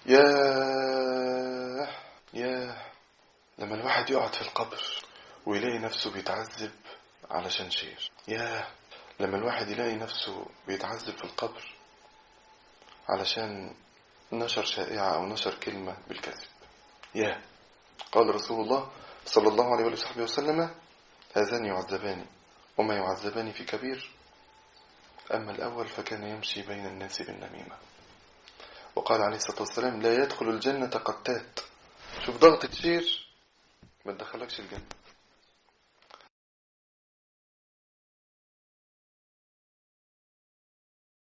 ياه ياه لما الواحد يقعد في القبر ويلاقي نفسه بيتعذب علشان شير ياه لما الواحد يلاقي نفسه بيتعذب في القبر علشان نشر شائعة أو نشر كلمة بالكذب ياه قال رسول الله صلى الله عليه وصحبه وسلم هذان يعذبان وما يعذبان في كبير أما الأول فكان يمشي بين الناس بالنميمة وقال عليه الصلاة والسلام لا يدخل الجنة قتات شوف ضغط تشير ما تدخلكش الجنة